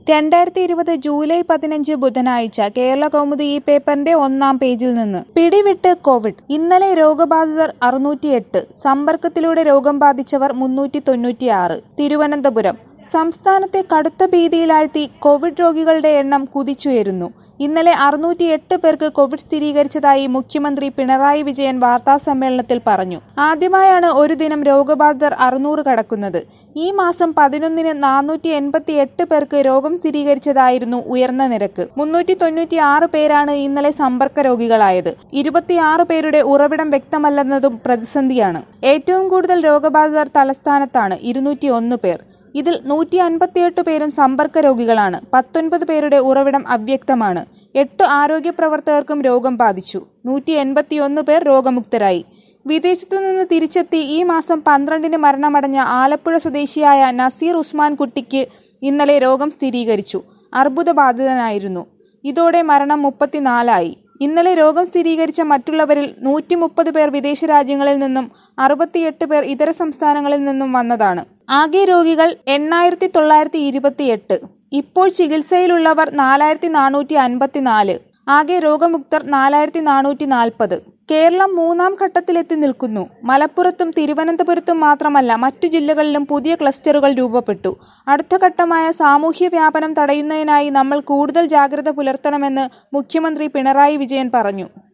രണ്ടായിരത്തി ഇരുപത് ജൂലൈ പതിനഞ്ച് ബുധനാഴ്ച കേരള കൗമുദി ഈ പേപ്പറിന്റെ ഒന്നാം പേജിൽ നിന്ന് പിടിവിട്ട് കോവിഡ് ഇന്നലെ രോഗബാധിതർ അറുന്നൂറ്റിയെട്ട് സമ്പർക്കത്തിലൂടെ രോഗം ബാധിച്ചവർ മുന്നൂറ്റി തൊണ്ണൂറ്റിയാറ് തിരുവനന്തപുരം സംസ്ഥാനത്തെ കടുത്ത ഭീതിയിലാഴ്ത്തി കോവിഡ് രോഗികളുടെ എണ്ണം കുതിച്ചുയരുന്നു ഇന്നലെ അറുന്നൂറ്റിയെട്ട് പേർക്ക് കോവിഡ് സ്ഥിരീകരിച്ചതായി മുഖ്യമന്ത്രി പിണറായി വിജയൻ വാർത്താസമ്മേളനത്തിൽ പറഞ്ഞു ആദ്യമായാണ് ഒരു ദിനം രോഗബാധിതർ അറുന്നൂറ് കടക്കുന്നത് ഈ മാസം പതിനൊന്നിന് നാനൂറ്റി എൺപത്തി എട്ട് പേർക്ക് രോഗം സ്ഥിരീകരിച്ചതായിരുന്നു ഉയർന്ന നിരക്ക് മുന്നൂറ്റി തൊണ്ണൂറ്റി ആറ് പേരാണ് ഇന്നലെ സമ്പർക്ക രോഗികളായത് ഇരുപത്തിയാറ് പേരുടെ ഉറവിടം വ്യക്തമല്ലെന്നതും പ്രതിസന്ധിയാണ് ഏറ്റവും കൂടുതൽ രോഗബാധിതർ തലസ്ഥാനത്താണ് ഇരുന്നൂറ്റി ഒന്ന് പേർ ഇതിൽ നൂറ്റി അൻപത്തിയെട്ട് പേരും സമ്പർക്ക രോഗികളാണ് പത്തൊൻപത് പേരുടെ ഉറവിടം അവ്യക്തമാണ് എട്ട് ആരോഗ്യ പ്രവർത്തകർക്കും രോഗം ബാധിച്ചു നൂറ്റി എൺപത്തിയൊന്ന് പേർ രോഗമുക്തരായി വിദേശത്തു നിന്ന് തിരിച്ചെത്തി ഈ മാസം പന്ത്രണ്ടിന് മരണമടഞ്ഞ ആലപ്പുഴ സ്വദേശിയായ നസീർ ഉസ്മാൻ കുട്ടിക്ക് ഇന്നലെ രോഗം സ്ഥിരീകരിച്ചു അർബുദബാധിതനായിരുന്നു ഇതോടെ മരണം മുപ്പത്തിനാലായി ഇന്നലെ രോഗം സ്ഥിരീകരിച്ച മറ്റുള്ളവരിൽ നൂറ്റി മുപ്പത് പേർ വിദേശ രാജ്യങ്ങളിൽ നിന്നും അറുപത്തിയെട്ട് പേർ ഇതര സംസ്ഥാനങ്ങളിൽ നിന്നും വന്നതാണ് ആകെ രോഗികൾ എണ്ണായിരത്തി തൊള്ളായിരത്തി ഇരുപത്തിയെട്ട് ഇപ്പോൾ ചികിത്സയിലുള്ളവർ നാലായിരത്തി നാനൂറ്റി അൻപത്തിനാല് ആകെ രോഗമുക്തർ നാലായിരത്തി നാനൂറ്റി നാൽപ്പത് കേരളം മൂന്നാം ഘട്ടത്തിലെത്തി നിൽക്കുന്നു മലപ്പുറത്തും തിരുവനന്തപുരത്തും മാത്രമല്ല മറ്റു ജില്ലകളിലും പുതിയ ക്ലസ്റ്ററുകൾ രൂപപ്പെട്ടു അടുത്ത ഘട്ടമായ സാമൂഹ്യ വ്യാപനം തടയുന്നതിനായി നമ്മൾ കൂടുതൽ ജാഗ്രത പുലർത്തണമെന്ന് മുഖ്യമന്ത്രി പിണറായി വിജയൻ പറഞ്ഞു